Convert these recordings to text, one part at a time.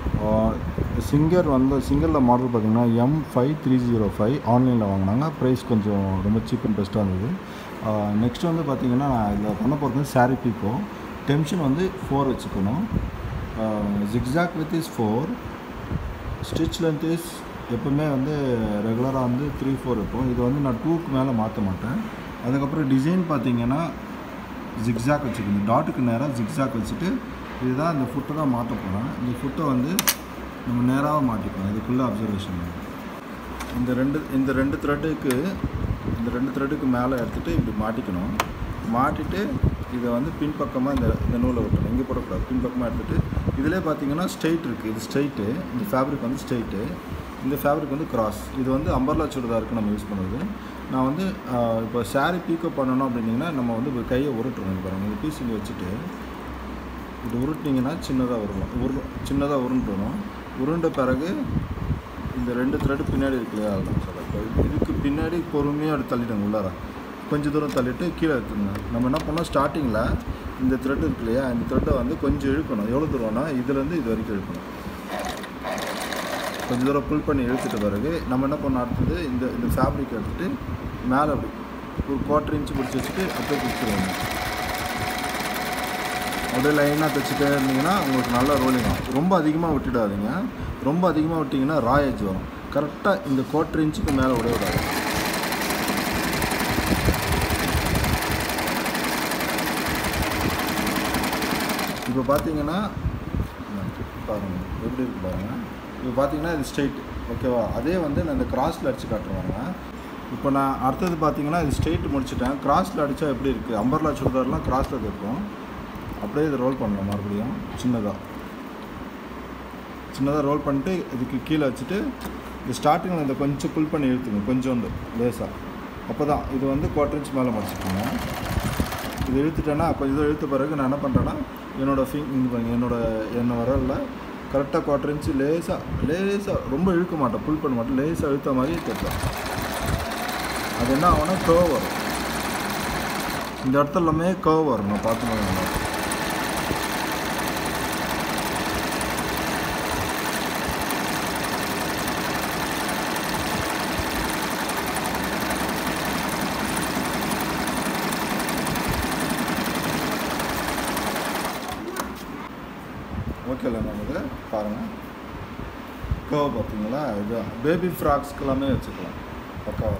Singer வந்து சிங்கரில் model பார்த்தீங்கன்னா M five three zero five ஆன்லைனில் வாங்கினாங்க ப்ரைஸ் கொஞ்சம் ரொம்ப சீப் அண்ட் பெஸ்ட்டாக இருந்தது நெக்ஸ்ட் வந்து பார்த்தீங்கன்னா நான் இதில் பண்ண போகிறது சாரி பீக்கோ டென்ஷன் வந்து ஃபோர் வச்சுக்கணும் zigzag with is four stitch length is எப்பவுமே வந்து ரெகுலராக வந்து த்ரீ ஃபோர் இருக்கும் இது வந்து நான் டூக்கு மேலே மாற்ற மாட்டேன் அதுக்கப்புறம் டிசைன் பார்த்தீங்கன்னா ஜிக்ஸாக் வச்சுக்கணும் டாட்டுக்கு நேராக ஜிக்ஸாக் வச்சுட்டு இதுதான் இந்த ஃபுட்டை தான் மாற்ற போகிறேன் இந்த ஃபுட்டை வந்து நம்ம நேராக மாட்டிப்போம் இதுக்குள்ளே அப்சர்வேஷன் இந்த ரெண்டு இந்த ரெண்டு த்ரெட்டுக்கு இந்த ரெண்டு த்ரெட்டுக்கு மேலே எடுத்துகிட்டு இப்படி மாட்டிக்கணும் மாட்டிட்டு இதை வந்து பின்பக்கமாக இந்த இந்த நூலை விட்டணும் இங்கே போடக்கூடாது பின்பக்கமாக எடுத்துகிட்டு இதிலே பார்த்தீங்கன்னா ஸ்ட்ரெயிட் இருக்குது இது ஸ்ட்ரெயிட்டு இந்த ஃபேப்ரிக் வந்து ஸ்ட்ரெயிட்டு இந்த ஃபேப்ரிக் வந்து கிராஸ் இது வந்து அம்பர்லா சுடிதாருக்கு நம்ம யூஸ் பண்ணுறது நான் வந்து ஆஹ், இப்போ saree பீக்கப் பண்ணணும் அப்படின்னீங்கன்னா நம்ம வந்து இப்ப கையை உருட்டுறோம் இங்க பாருங்க இந்த பீஸ் இங்கே வச்சுட்டு இது உருட்டினீங்கன்னா சின்னதாக வரும் உரு சின்னதாக உருண்டுடும் உருண்ட பிறகு இந்த ரெண்டு த்ரெட் பின்னாடி இருக்கு இல்லையா அதுதான் சொல்ல இப்போ இதுக்கு பின்னாடி பொறுமையாக அப்படி தள்ளிடுங்க உள்ளார கொஞ்சம் தூரம் தள்ளிட்டு கீழே எடுத்துங்க நம்ம என்ன பண்ணோம் ஸ்டார்டிங்கில் இந்த த்ரெட் இருக்கு இல்லையா இந்த த்ரெட்டை வந்து கொஞ்சம் இழுக்கணும் எவ்வளோ தூரம்னா இதுலேருந்து இது வரைக்கும் இழுக்கணும் கொஞ்சம் தூரம் புல் பண்ணி இழுத்துட்ட பிறகு நம்ம என்ன பண்ண அடுத்தது இந்த இந்த ஃபேப்ரிக் எடுத்துட்டு மேலே அப்படி ஒரு குவார்டர் இன்ச்சு பிடிச்சி வச்சுட்டு அப்படியே பிடிச்சிருவாங்க அப்படியே லைனாக தைச்சிட்டே இருந்தீங்கன்னா உங்களுக்கு நல்லா ரோலிங் ஆகும் ரொம்ப அதிகமாக விட்டுடாதீங்க ரொம்ப அதிகமாக விட்டிங்கன்னா ரா எஜ் வரும் கரெக்டாக இந்த குவார்டர் இன்ச்சுக்கு மேலே விட விடாது இப்போ பார்த்தீங்கன்னா பாருங்க எப்படி இருக்கு பாருங்க இப்போ பார்த்தீங்கன்னா இது ஸ்ட்ரெயிட் ஓகேவா அதே வந்து நான் இந்த கிராஸில் அடித்து காட்டுறாங்க இப்போ நான் அடுத்தது பார்த்தீங்கன்னா இது ஸ்ட்ரெயிட் முடிச்சிட்டேன் கிராஸில் அடித்தா எப்படி இருக்குது அம்பர்லா சுடிதார்லாம் கிராஸில் இருக்கும் அப்படியே இதை ரோல் பண்ணலாம் மறுபடியும் சின்னதாக சின்னதாக ரோல் பண்ணிட்டு இதுக்கு கீழே வச்சுட்டு இந்த ஸ்டார்டிங்கில் இந்த கொஞ்சம் புல் பண்ணி இழுத்துங்க கொஞ்சோண்டு லேசாக அப்போ தான் இது வந்து குவார்டர் இன்ச் மேலே முடிச்சுக்கோங்க இது இழுத்துட்டேன்னா கொஞ்சம் தூரம் இழுத்த பிறகு நான் என்ன பண்ணுறேன்னா என்னோடய ஃபிங் இங்க பாருங்க, என்னோட என்ன வரல கரெக்டாக குவார்டர் இன்ச்சு லேசாக லேசாக ரொம்ப இழுக்க மாட்டேன் புல் பண்ண மாட்டேன் லேசாக இழுத்த மாதிரி தைப்பேன் அது என்ன ஆகும்னா கர்வ் வரும் இந்த இடத்துல எல்லாமே கர்வ் வரும் நான் பார்த்து ஓகேல நமக்கு பாருங்கள் கர்வ் பார்த்தீங்களா இது பேபி ஃப்ராக்ஸ்க்கு எல்லாமே வச்சுக்கலாம் பக்காவாக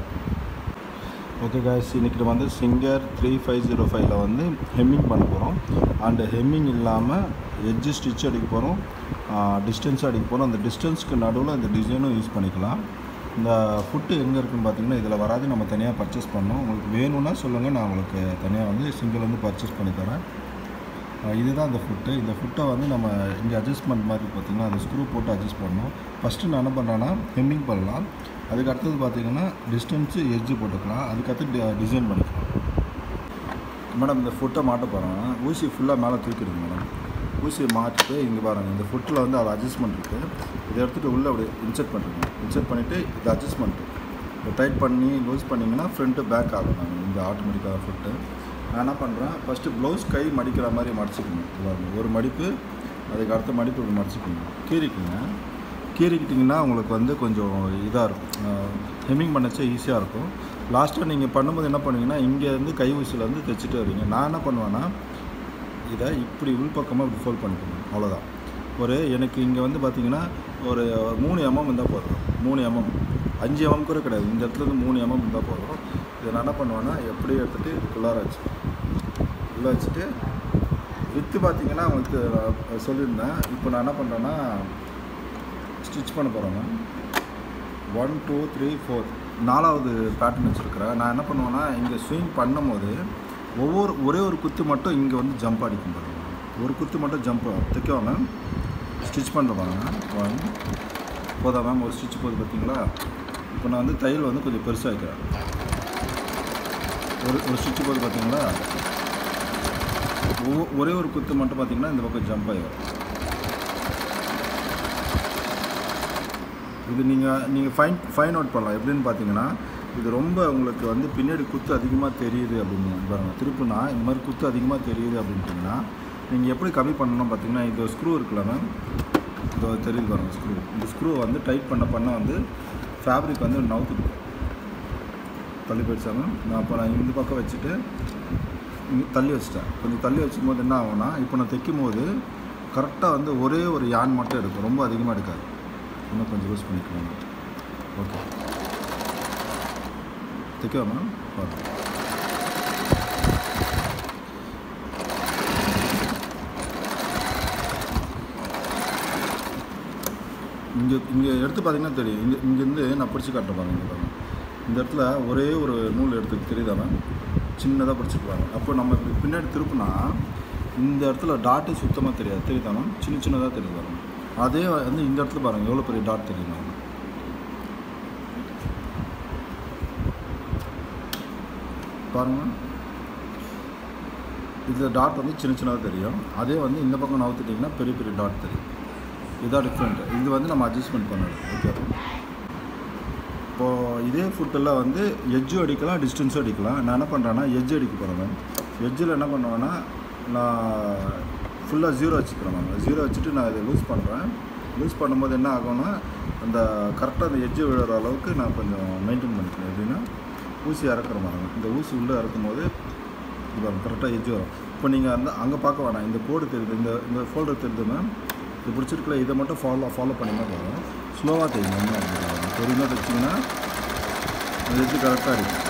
ஓகே guys இன்னைக்கு வந்து சிங்கர் த்ரீ ஃபைவ் ஜீரோ ஃபைவ்ல வந்து ஹெம்மிங் பண்ண போகிறோம் அண்ட் ஹெம்மிங் இல்லாமல் எட்ஜு ஸ்டிச் அடிக்க போகிறோம் டிஸ்டன்ஸ் அடிக்க போகிறோம் அந்த டிஸ்டன்ஸ்க்கு நடுவில் இந்த டிசைனும் யூஸ் பண்ணிக்கலாம் இந்த ஃபுட்டு எங்கே இருக்குன்னு பார்த்தீங்கன்னா இதில் வராது நம்ம தனியாக பர்ச்சேஸ் பண்ணோம் உங்களுக்கு வேணும்னா சொல்லுங்கள் நான் உங்களுக்கு தனியாக வந்து சிங்கிள் வந்து பர்ச்சேஸ் பண்ணி தரேன் அஹ் இதுதான் அந்த ஃபுட்டு இந்த ஃபுட்டை வந்து நம்ம இங்கே அட்ஜஸ்ட்மெண்ட் மாதிரி பார்த்தீங்கன்னா அந்த ஸ்க்ரூ போட்டு அட்ஜஸ்ட் பண்ணணும் ஃபஸ்ட்டு நான் என்ன பண்ணுறேன்னா ஹெம்மிங் பண்ணலாம் அதுக்கு அடுத்தது பார்த்தீங்கன்னா டிஸ்டன்ஸு எட்ஜு போட்டுக்கலாம் அதுக்கடுத்து டிசைன் பண்ணிக்கலாம் மேடம் இந்த ஃபுட்டை மாட்ட போகிறேன் ஊசி ஃபுல்லாக மேலே தூக்கிடுங்க மேடம் ஊசியை மாட்டிட்டு இங்கே பாருங்கள் இந்த ஃபுட்டில் வந்து அது அட்ஜஸ்ட்மெண்ட் இருக்குது இதை எடுத்துகிட்டு உள்ளே அப்படியே இன்செர்ட் பண்ணுறீங்க இன்செர்ட் பண்ணிவிட்டு இது அட்ஜஸ்ட்மெண்ட்டு இதை டைட் பண்ணி லூஸ் பண்ணிங்கன்னா ஃப்ரண்ட்டு பேக் ஆகும் நாங்கள் இந்த ஆட்டோமேட்டிக்காக ஃபுட்டு நான் என்ன பண்ணுறேன் ஃபஸ்ட்டு ப்ளவுஸ் கை மடிக்கிற மாதிரி மடிச்சுக்கணும் இது பாருங்க. ஒரு மடிப்பு அதுக்கு அடுத்த மடிப்பு இப்படி மடிச்சுக்கணும் கீறிக்குங்க கீறிக்கிட்டிங்கன்னா உங்களுக்கு வந்து கொஞ்சம் இதாக இருக்கும் ஹெம்மிங் பண்ணச்சே ஈஸியாக இருக்கும் லாஸ்ட்டாக நீங்கள் பண்ணும்போது என்ன பண்ணுவீங்கன்னா இங்கேருந்து கை ஊசியில் வந்து தைச்சிட்டு வரீங்க நான் என்ன பண்ணுவேன்னா இதை இப்படி உள்பக்கமாக இப்படி ஃபோல்ட் பண்ணிக்கணும் அவ்வளோதான் ஒரு எனக்கு இங்கே வந்து பார்த்தீங்கன்னா ஒரு மூணு எம்எம் இருந்தால் போதும் மூணு எம்எம் அஞ்சு எம்எம் கூட கிடையாது இந்த இடத்துல இருந்து மூணு எம்எம் இருந்தால் போதும் இதை நான் என்ன பண்ணுவேன்னா எப்படி எடுத்துகிட்டு இதுக்குள்ளார வச்சு உள்ளே வச்சுட்டு வித்து பார்த்தீங்கன்னா உங்களுக்கு நான் சொல்லியிருந்தேன் இப்போ நான் என்ன பண்ணுறேன்னா ஸ்டிச் பண்ண போகிறேங்க ஒன் டூ த்ரீ ஃபோர் நாலாவது பேட்டர்ன் வச்சுருக்கிறேன் நான் என்ன பண்ணுவேன்னா இங்கே ஸ்விங் பண்ணும்போது ஒவ்வொரு ஒரே ஒரு குத்து மட்டும் இங்கே வந்து ஜம்ப் அடிக்கும் பாருங்க ஒரு குத்து மட்டும் ஜம்ப் தைக்கவா மேம் ஸ்டிச் பண்ணுற பாருங்க ஒன் போதா மேம் ஒரு ஸ்டிச் போகுது பார்த்தீங்களா இப்போ நான் வந்து தையல் வந்து கொஞ்சம் பெருசாக வைக்கிறேன் ஒரு ஒரு ஸ்டிச் போகுது பார்த்தீங்களா ஒவ்வொ- ஒரே ஒரு குத்து மட்டும் பார்த்தீங்கன்னா இந்த பக்கம் ஜம்ப் ஆகி வரும் இது நீங்கள் நீங்கள் ஃபைன் ஃபைன் அவுட் பண்ணலாம் எப்படின்னு பார்த்தீங்கன்னா இது ரொம்ப உங்களுக்கு வந்து பின்னாடி குத்து அதிகமாக தெரியுது அப்படின்னு பாருங்கள் திருப்புனா இந்த மாதிரி குத்து அதிகமாக தெரியுது அப்படின்ட்டிங்கன்னா நீங்கள் எப்படி கம்மி பண்ணணும் பார்த்தீங்கன்னா இது ஸ்க்ரூ இருக்குல்ல மேம் இதோ தெரியுது பாருங்க ஸ்க்ரூ இந்த ஸ்க்ரூ வந்து டைட் பண்ண பண்ண வந்து ஃபேப்ரிக் வந்து நவுத்துட்டு தள்ளி போயிடுச்சாங்க நான் அப்போ நான் இந்த பக்கம் வச்சுட்டு இங்க தள்ளி வச்சிட்டேன் கொஞ்சம் தள்ளி வச்சுக்கும் போது என்ன ஆகும்னா இப்போ நான் தைக்கும் போது கரெக்டாக வந்து ஒரே ஒரு யான் மட்டும் எடுக்கும் ரொம்ப அதிகமாக எடுக்காது இன்னும் கொஞ்சம் யூஸ் பண்ணிக்கலாம் ஓகே தைக்கவாமா பாருங்க இங்கே இங்கே எடுத்து பார்த்தீங்கன்னா தெரியும் இங்கே இங்கேருந்து நான் பிடிச்சி காட்டுறேன் பாருங்க இங்க பாருங்க இந்த இடத்துல ஒரே ஒரு நூல் எடுத்து தெரியுதாம சின்னதாக பிடிச்சிருப்பாங்க அப்போ நம்ம இப்படி பின்னாடி திருப்பினா இந்த இடத்துல டாட்டே சுத்தமாக தெரியாது தெரியுதாம சின்ன சின்னதாக தெரியுது பாருங்க அதே வந்து இந்த இடத்துல பாருங்கள் எவ்வளோ பெரிய டாட் தெரியுமா பாருங்கள் இதில் டாட் வந்து சின்ன சின்னதாக தெரியும் அதே வந்து இந்த பக்கம் நவுத்துட்டிங்கன்னா பெரிய பெரிய டாட் தெரியும் இதான் டிஃப்ரெண்ட் இது வந்து நம்ம அட்ஜஸ்ட்மெண்ட் பண்ணணும் ஓகே இப்போது இதே ஃபுட்டெல்லாம் வந்து எஜ்ஜும் அடிக்கலாம் டிஸ்டன்ஸும் அடிக்கலாம் நான் என்ன பண்ணுறேன்னா எஜ்ஜு அடிக்க போகிறேன் மேம் எஜ்ஜில் என்ன பண்ணுவேன்னா நான் ஃபுல்லாக ஜீரோ வச்சுக்கிறேன் மேம் ஜீரோ வச்சுட்டு நான் இதை லூஸ் பண்ணுறேன் லூஸ் பண்ணும்போது என்ன ஆகும்னா அந்த கரெக்டாக அந்த எஜ்ஜு விழுற அளவுக்கு நான் கொஞ்சம் மெயின்டைன் பண்ணிக்கிறேன் எப்படின்னா ஊசி இறக்குற மாதிரி இந்த ஊசி உள்ளே இறக்கும் போது இது கரெக்டாக எஜ்ஜு வரும் இப்போ நீங்கள் அந்த அங்கே பார்க்க வேணாம் இந்த கோடு தெரியுது இந்த இந்த ஃபோல்டர் தெரியுது மேம் இது பிடிச்சிருக்கல இதை மட்டும் ஃபாலோ ஃபாலோ பண்ணிங்கன்னா போதும் ஸ்லோவாக தெரியும் ஒன்றும் பொறுமையாக தைச்சிங்கன்னா அது எது கரெக்டாக இருக்கும்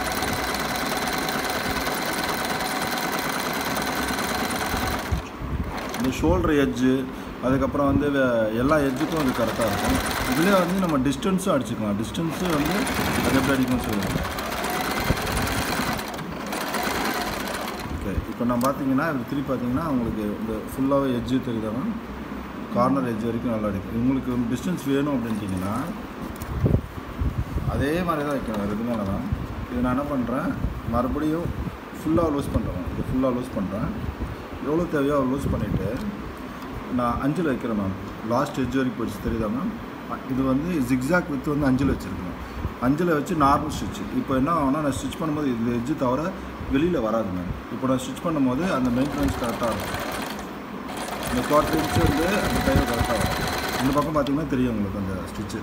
இந்த ஷோல்டர் எட்ஜு அதுக்கப்புறம் வந்து வே- எல்லா எட்ஜுக்கும் அது கரெக்டாக இருக்கும் இதுலேயே வந்து நம்ம டிஸ்டன்ஸும் அடிச்சுக்கலாம் டிஸ்டன்ஸு வந்து அது எப்படி அடிக்கணும்னு சொல்லுவாங்க ஓகே இப்போ நான் பார்த்தீங்கன்னா இப்படி திருப்பி பார்த்தீங்கன்னா உங்களுக்கு இந்த ஃபுல்லாகவே எட்ஜு தெரியுதாங்க கார்னர் எட்ஜ் வரைக்கும் நல்லா அடிக்கும் உங்களுக்கு டிஸ்டன்ஸ் வேணும் அப்படின்ட்டிங்கன்னா அதே மாதிரி தான் வைக்கணும் வேறு எதுவுமே தான் இது நான் என்ன பண்ணுறேன் மறுபடியும் ஃபுல்லாக லூஸ் பண்ணுறேன் இது ஃபுல்லாக லூஸ் பண்ணுறேன் எவ்வளோ தேவையோ அவ்வளோ லூஸ் பண்ணிவிட்டு நான் அஞ்சில் வைக்கிறேன் மேம் லாஸ்ட் எட்ஜ் வரைக்கும் போயிடுச்சு தெரியுதா மேம் இது வந்து ஜிக்ஸாக் வித் வந்து அஞ்சில் வச்சுருக்கேன் அஞ்சில் வச்சு நார்மல் ஸ்டிச் இப்போ என்ன ஆகும்னா நான் ஸ்டிச் பண்ணும்போது இது எட்ஜு தவிர வெளியில் வராது மேம் இப்போ நான் ஸ்டிச் பண்ணும்போது அந்த மெயின்டெனன்ஸ் கரெக்டாக இருக்கும் இந்த குவார்டர் இன்ச்சு வந்து அந்த டைம் கரெக்டாக வரும் இந்த பக்கம் பார்த்தீங்கன்னா தெரியும் உங்களுக்கு அந்த ஸ்டிச்சு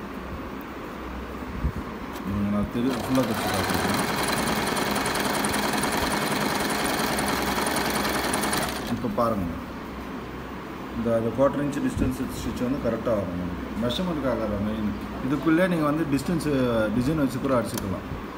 நான் தெரியும் ஃபுல்லாக தைச்சு காட்டுறேன் இப்போ பாருங்கள் இந்த அந்த குவார்டர் இன்ச் டிஸ்டன்ஸ் ஸ்டிச் வந்து கரெக்டாக வரும் நமக்கு மெஷர்மெண்ட்டுக்காக மெயின் இதுக்குள்ளே நீங்கள் வந்து டிஸ்டன்ஸ் டிசைன் வச்சு கூட அடிச்சுக்கலாம்